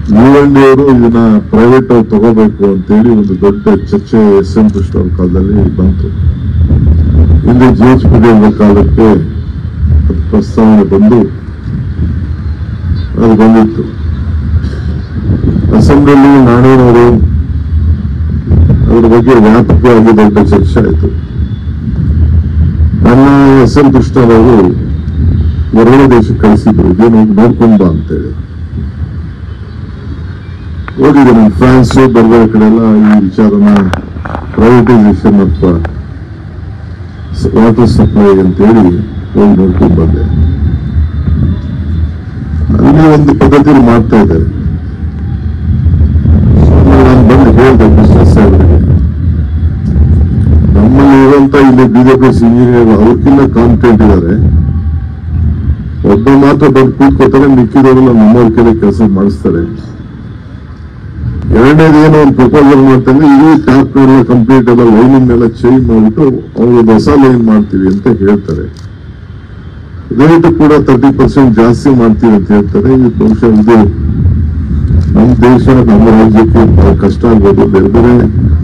ಯುಎನ್ಡಿ ಅವರು ಇದನ್ನ ಪ್ರೈವೇಟ್ ಅವ್ರು ತಗೋಬೇಕು ಅಂತೇಳಿ ಒಂದು ದೊಡ್ಡ ಚರ್ಚೆ ಎಸ್ ಎಂ ಕೃಷ್ಣ ಅವ್ರ ಕಾಲದಲ್ಲಿ ಬಂತು ಹಿಂದೆ ಜಿ ಎಚ್ ಪಿ ಕಾಲಕ್ಕೆ ಅದು ಪ್ರಸ್ತಾವನೆ ಬಂದು ಅದು ಬಂದಿತ್ತು ಅಸೆಂಬ್ಲಿಯಲ್ಲಿ ನಾಣೇನವರು ಅದ್ರ ಬಗ್ಗೆ ವ್ಯಾಪಕವಾಗಿ ದೊಡ್ಡ ಚರ್ಚೆ ಆಯಿತು ನನ್ನ ಎಸ್ ಎಂ ಕೃಷ್ಣರವರು ಹೊರಗಡೆ ದೇಶಕ್ಕೆ ಕಳಿಸಿದ್ರು ಇದೇನು ಹೋಗಿ ನೋಡ್ಕೊಂಡ್ ಬಾ ಅಂತೇಳಿ ಹೋಗಿದ್ದೆ ನಾನು ಫ್ರಾನ್ಸ್ ಬೇರೆ ಬೇರೆ ಕಡೆ ಎಲ್ಲ ಈ ವಿಚಾರನ ಪ್ರೈವೇಟೈಸೇಷನ್ ಅಥವಾ ವಾಟರ್ ಸಪ್ಲೈ ಅಂತೇಳಿ ಹೋಗಿ ನೋಡ್ಕೊಂಡು ಬಂದೆ ಅಲ್ಲಿ ಒಂದು ಪದ್ಧತಿಯಲ್ಲಿ ಮಾಡ್ತಾ ಇದ್ದಾರೆ ನಾನು ಬಂದು ಹೇಳಿದೆ ಬಿಸ್ನೆಸ್ ಸಾಹೇಬರಿಗೆ ನಮ್ಮಲ್ಲಿ ಇರುವಂತ ಇಲ್ಲಿ ಬಿಜೆಪಿ ಇಂಜಿನಿಯರ್ ಅವ್ರಕ್ಕಿಂತ ಕಾಂಪಿಟೆಂಟ್ ಇದ್ದಾರೆ ಒಬ್ಬ ಮಾತ್ರ ಬಂದು ಕೂತ್ಕೋತಾರೆ ಮಿಕ್ಕಿದವರೆಲ್ಲ ನಮ್ಮವ್ರ ಕೈಲಿ ಕೆಲಸ ಮಾಡಿಸ್ತಾರೆ ಎರಡನೇದು ಏನೋ ಒಂದು ಪ್ರಪೋಸಲ್ ಮಾಡ್ತಾರೆ ಇಡೀ ಟ್ಯಾಪ್ ಎಲ್ಲ ಕಂಪ್ಲೀಟ್ ಎಲ್ಲ ಲೈನಿಂಗ್ ಎಲ್ಲ ಚೇಂಜ್ ಮಾಡ್ಬಿಟ್ಟು ಅವ್ರು ಹೊಸ ಲೈನ್ ಮಾಡ್ತೀವಿ ಅಂತ ಹೇಳ್ತಾರೆ ರೇಟ್ ಕೂಡ ತರ್ಟಿ ಪರ್ಸೆಂಟ್ ಜಾಸ್ತಿ ಮಾಡ್ತೀವಿ ಅಂತ ಹೇಳ್ತಾರೆ ಇದು ಬಹುಶಃ ಇದು ನಮ್ಮ ದೇಶ ನಮ್ಮ ರಾಜ್ಯಕ್ಕೆ ಬಹಳ ಕಷ್ಟ ಆಗ್ಬೋದು ಬೇರೆ ಬೇರೆ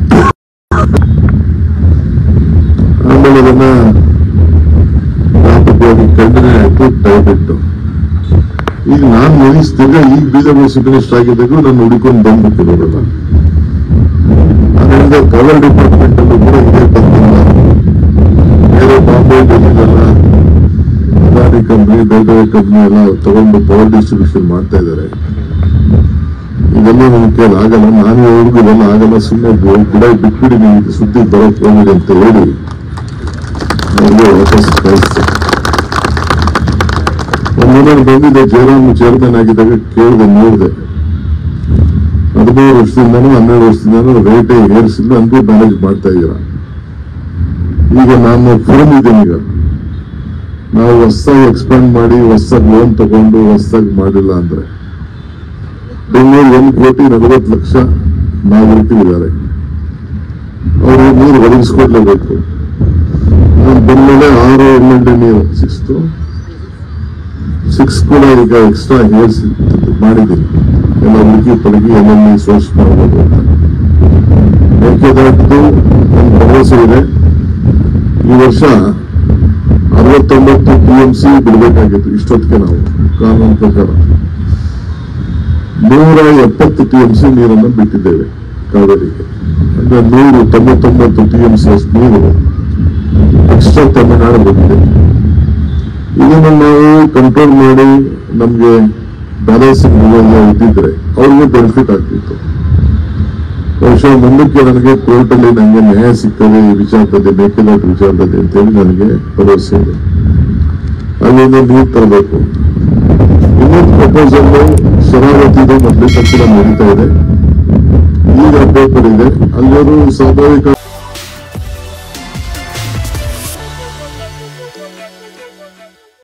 ಆಮೇಲೆ ಅದನ್ನ ವ್ಯಾಪಕವಾಗಿ ಖಂಡನೆ ಆಯ್ತು ದಯವಿಟ್ಟು ಈಗ ನಾನು ಮುಗಿಸ್ತಿದ್ದ ಈಗ ಬಿಜೆಪಿ ಮಿನಿಸ್ಟರ್ ಆಗಿದ್ದಾಗೂ ನಾನು ಹುಡುಕೊಂಡು ಬಂದ್ಬಿಟ್ಟಿರೋರಲ್ಲ ಅದರಿಂದ ಪವರ್ ಡಿಪಾರ್ಟ್ಮೆಂಟ್ ಅಲ್ಲೂ ಕೂಡ ಇದೇ ಬಂದಿಲ್ಲ ಬೇರೆ ಬಾಂಬೆ ಡೆಲ್ಲಿಗೆಲ್ಲ ಅದಾನಿ ಕಂಪ್ನಿ ಬೇರೆ ಬೇರೆ ಕಂಪ್ನಿ ಎಲ್ಲ ತಗೊಂಡು ಪವರ್ ಡಿಸ್ಟ್ರಿಬ್ಯೂಷನ್ ಮಾಡ್ತಾ ಇದ್ದಾರೆ ಇದೆಲ್ಲ ನನ್ನ ಕೈಲಿ ಆಗಲ್ಲ ನಾನು ಅವ್ರಿಗೂ ಇದೆಲ್ಲ ಆಗಲ್ಲ ಸುಮ್ಮನೆ ಗಿಡ ಬಿಟ್ಬಿಡಿ ನೀವು ಇದು ಸುದ್ದಿ ಬರೋಕ್ ಹೋಗಿರಿ ಅಂತ ಹೇಳಿ ಅವ್ರಿಗೆ ವಾಪಸ್ ಕಳಿಸ್ತೆ ಒಂದು ನಾನು ಬಂದಿದ್ದೆ ಜಯರಾಮ್ ಚೇರ್ಮನ್ ಆಗಿದ್ದಾಗ ಕೇಳಿದೆ ನೋಡಿದೆ ಹದಿಮೂರು ವರ್ಷದಿಂದನೂ ಹನ್ನೆರಡು ವರ್ಷದಿಂದನೂ ರೇಟೇ ಏರಿಸಿಲ್ಲ ಹಂಗೂ ಮ್ಯಾನೇಜ್ ಮಾಡ್ತಾ ಇದ್ದೀರಾ ಈಗ ನಾನು ಫರ್ಮ್ ಇದ್ದೀನಿ ಈಗ ನಾವು ಹೊಸದಾಗಿ ಎಕ್ಸ್ಪ್ಯಾಂಡ್ ಮಾಡಿ ಹೊಸದಾಗಿ ಲೋನ್ ತಗೊಂಡು ಹೊಸದಾಗಿ ಮಾಡಿಲ್ಲ ಅಂದ್ರೆ ಬೆಂಗಳೂರು ಒಂದು ಕೋಟಿ ನಲವತ್ತು ಲಕ್ಷ ನಾಗರಿಕರಿದ್ದಾರೆ ಅವ್ರಿಗೆ ನೀರು ಒದಗಿಸ್ಕೊಡ್ಲೇಬೇಕು ನಾನು ಬಂದ್ಮೇಲೆ ಆರು ಎಲ್ ಎಲ್ ಡಿ ನೀರು ಸಿಕ್ಸ್ತು ಸಿಕ್ಸ್ ಕೂಡ ಈಗ ಎಕ್ಸ್ಟ್ರಾ ಹೇರ್ಸ್ ಮಾಡಿದ್ದೀನಿ ಎಲ್ಲ ಹುಡುಗಿ ಪಡುಗಿ ಎಲ್ಲೆಲ್ಲಿ ಸೋರ್ಸ್ ಮಾಡ್ಬೋದು ಅಂತ ಮೇಕೆದಾಟು ಒಂದು ಭರವಸೆ ಇದೆ ಈ ವರ್ಷ ಅರವತ್ತೊಂಬತ್ತು ಟಿ ಎಂ ಸಿ ಬಿಡಬೇಕಾಗಿತ್ತು ಇಷ್ಟೊತ್ತಿಗೆ ನಾವು ಕಾನೂನು ಪ್ರಕಾರ ನೂರ ಎಪ್ಪತ್ತು ಟಿ ಎಂ ಸಿ ನೀರನ್ನು ಬಿಟ್ಟಿದ್ದೇವೆ ಕಾವೇರಿಗೆ ಅಂದ್ರೆ ನೂರು ತೊಂಬತ್ತೊಂಬತ್ತು ಟಿ ಎಂ ಸಿ ಅಷ್ಟು ನೀರು ಎಕ್ಸ್ಟ್ರಾ ತಮಿಳುನಾಡು ಬಂದಿದೆ ಇದನ್ನು ನಾವು ಕಂಟ್ರೋಲ್ ಮಾಡಿ ನಮ್ಗೆ ಬ್ಯಾಲೆನ್ಸಿಂಗ್ ಎಲ್ಲ ಇದ್ದಿದ್ರೆ ಅವ್ರಿಗೆ ಬೆನಿಫಿಟ್ ಆಗ್ತಿತ್ತು ಬಹುಶಃ ಮುಂದಕ್ಕೆ ನನಗೆ ಕೋರ್ಟ್ ಅಲ್ಲಿ ನನಗೆ ನ್ಯಾಯ ಸಿಗ್ತದೆ ಈ ವಿಚಾರದಲ್ಲಿ ಮೇಕೆದಾಟು ವಿಚಾರದಲ್ಲಿ ಅಂತೇಳಿ ನನಗೆ ಭರವಸೆ ಇದೆ ಅಲ್ಲಿಂದ ನೀರು ತರಬೇಕು ಇನ್ನೊಂದು ಪ್ರಪೋಸಲ್ ಶರಾವತಿದು ಮೊದಲೇ ತಕ್ಷಣ ನಡೀತಾ ಇದೆ ಈಗ ಪೇಪರ್ ಇದೆ ಅಲ್ಲಿಯವರು ಸ್ವಾಭಾವಿಕ